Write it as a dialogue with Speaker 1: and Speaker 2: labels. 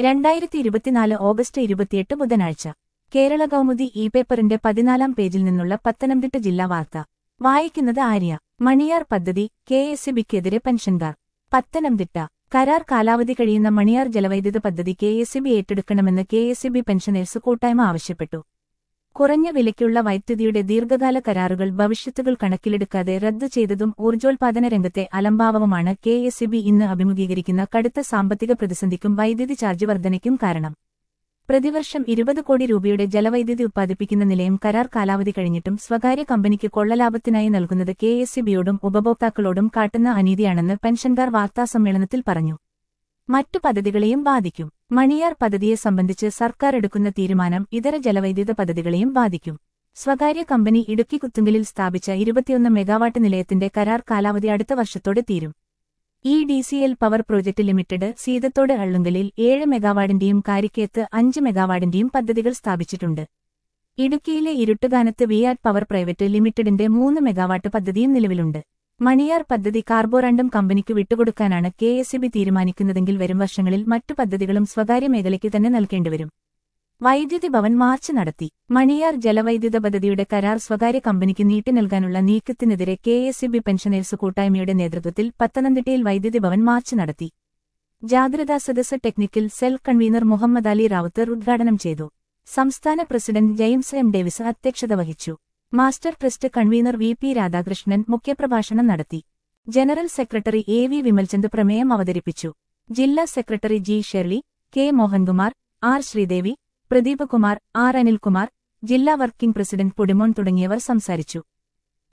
Speaker 1: രണ്ടായിരത്തി ഇരുപത്തിനാല് ഓഗസ്റ്റ് ഇരുപത്തിയെട്ട് ബുധനാഴ്ച കേരള കൗമുദി ഇ പേപ്പറിന്റെ പതിനാലാം പേജിൽ നിന്നുള്ള പത്തനംതിട്ട ജില്ലാ വാർത്ത വായിക്കുന്നത് ആര്യ മണിയാർ പദ്ധതി കെ എസ് ബിക്കെതിരെ പെൻഷൻകാർ പത്തനംതിട്ട കരാർ കാലാവധി കഴിയുന്ന മണിയാർ ജലവൈദ്യുത പദ്ധതി കെ എസ് ബി ഏറ്റെടുക്കണമെന്ന് കെ എസ് ബി പെൻഷനേഴ്സ് കൂട്ടായ്മ ആവശ്യപ്പെട്ടു കുറഞ്ഞ വിലയ്ക്കുള്ള വൈദ്യുതിയുടെ ദീർഘകാല കരാറുകൾ ഭവിഷ്യത്തുകൾ കണക്കിലെടുക്കാതെ റദ്ദു ചെയ്തതും ഊർജ്ജോൽപാദന രംഗത്തെ അലംഭാവവുമാണ് കെ എസ് ബി ഇന്ന് അഭിമുഖീകരിക്കുന്ന കടുത്ത സാമ്പത്തിക പ്രതിസന്ധിക്കും വൈദ്യുതി ചാർജ് വർധനയ്ക്കും കാരണം പ്രതിവർഷം ഇരുപത് കോടി രൂപയുടെ ജലവൈദ്യുതി ഉത്പാദിപ്പിക്കുന്ന നിലയം കരാർ കാലാവധി കഴിഞ്ഞിട്ടും സ്വകാര്യ കമ്പനിക്ക് കൊള്ളലാഭത്തിനായി നൽകുന്നത് കെ എസ് ബിയോടും ഉപഭോക്താക്കളോടും കാട്ടുന്ന അനീതിയാണെന്ന് പെൻഷൻകാർ വാർത്താസമ്മേളനത്തിൽ പറഞ്ഞു മറ്റു പദ്ധതികളെയും ബാധിക്കും മണിയാർ പദ്ധതിയെ സംബന്ധിച്ച് സർക്കാർ എടുക്കുന്ന തീരുമാനം ഇതര ജലവൈദ്യുത പദ്ധതികളെയും ബാധിക്കും സ്വകാര്യ കമ്പനി ഇടുക്കി കുത്തുങ്കലിൽ സ്ഥാപിച്ച ഇരുപത്തിയൊന്ന് മെഗാവാട്ട് നിലയത്തിന്റെ കരാർ കാലാവധി അടുത്ത വർഷത്തോടെ തീരും E D C L power project limited Seethathodu അള്ളുങ്കലിൽ ഏഴ് മെഗാവാട്ടിന്റെയും കാരിക്കേത്ത് അഞ്ച് മെഗാവാട്ടിന്റെയും പദ്ധതികൾ സ്ഥാപിച്ചിട്ടുണ്ട് ഇടുക്കിയിലെ ഇരുട്ടുകാനത്ത് വിയാറ്റ് പവർ പ്രൈവറ്റ് ലിമിറ്റഡിന്റെ മൂന്ന് മെഗാവാട്ട് പദ്ധതിയും നിലവിലുണ്ട് മണിയാർ പദ്ധതി കാർബോറണ്ടം കമ്പനിക്ക് വിട്ടുകൊടുക്കാനാണ് കെ എസ് ബി തീരുമാനിക്കുന്നതെങ്കിൽ വരും വർഷങ്ങളിൽ മറ്റു പദ്ധതികളും സ്വകാര്യ മേഖലയ്ക്ക് തന്നെ നൽകേണ്ടിവരും വൈദ്യുതി ഭവൻ മാർച്ച് നടത്തി മണിയാർ ജലവൈദ്യുത പദ്ധതിയുടെ കരാർ സ്വകാര്യ കമ്പനിക്ക് നീട്ടി നൽകാനുള്ള നീക്കത്തിനെതിരെ കെ എസ് ബി പെൻഷനേഴ്സ് കൂട്ടായ്മയുടെ നേതൃത്വത്തിൽ പത്തനംതിട്ടയിൽ വൈദ്യുതി ഭവൻ മാർച്ച് നടത്തി ജാഗ്രതാ സദസ് technical cell convener Muhammad Ali Rawther ഉദ്ഘാടനം ചെയ്തു സംസ്ഥാന പ്രസിഡന്റ് ജെയിംസ് എം ഡേവിസ് അധ്യക്ഷത വഹിച്ചു master trust convener V P Radhakrishnan മുഖ്യപ്രഭാഷണം നടത്തി general secretary A V Vimalchand പ്രമേയം അവതരിപ്പിച്ചു ജില്ലാ secretary G Sherly K Mohankumar R Sreedevi Pradeepkumar R Anilkumar ജില്ലാ വർക്കിംഗ് പ്രസിഡന്റ് പുടിമോൻ തുടങ്ങിയവർ സംസാരിച്ചു